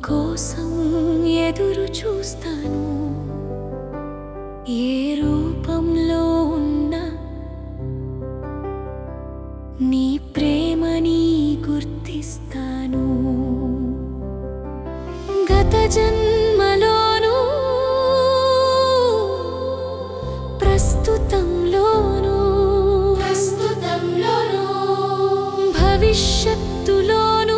కోసం ఎదురు చూస్తాను ఏ రూపంలో ఉన్నా నీ ప్రేమని గుర్తిస్తాను గత జన్మలోను ప్రస్తుతంలోను ప్రస్తుతంలోనూ భవిష్యత్తులోను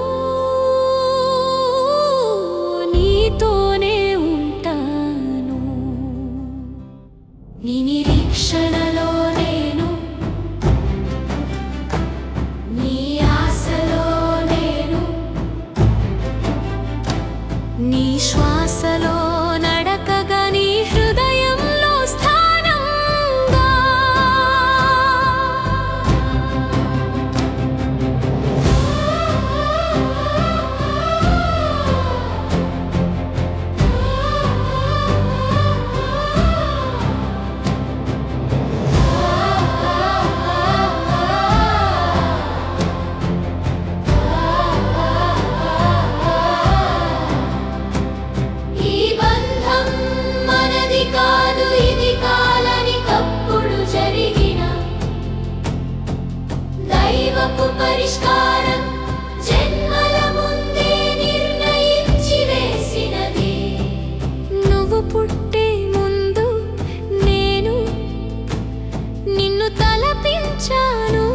నీతోనే ఉంటాను నీ నిరీక్షణలో నేను నీ ఆశలో నేను నీ శ్వాసలో నడకగా నీ హృదయంలో స్థానంగా ఈ బంధం మనది కాదు ఇది కాలని కప్పుడు జరిగిన దైవపు పరిష్కారం జన్మల ముందే నిర్ణయించి వేసినది నువ్వు పుట్టే ముందు నేను నిన్ను తలపించాను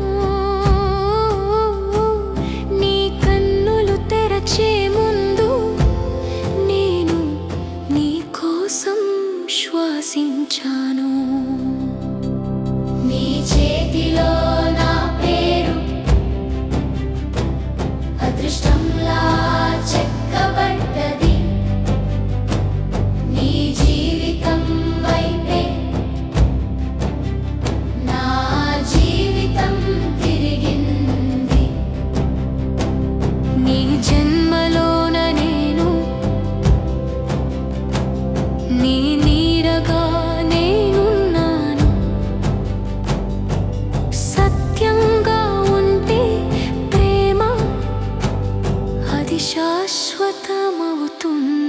నీ కన్నులు తెరచే ముందు నేను నీ కోసం శ్వాసించాను నీ చేతిలో నా పేరు అదృష్టంలా చెక్కబడ్డది నీ జీవితం వైపే నా జీవితం తిరిగింది నీ జన్మలోన నేను నీ నీడగా నేనున్నాను సత్యంగా ఉంటే ప్రేమ అది శాశ్వతమవుతుంది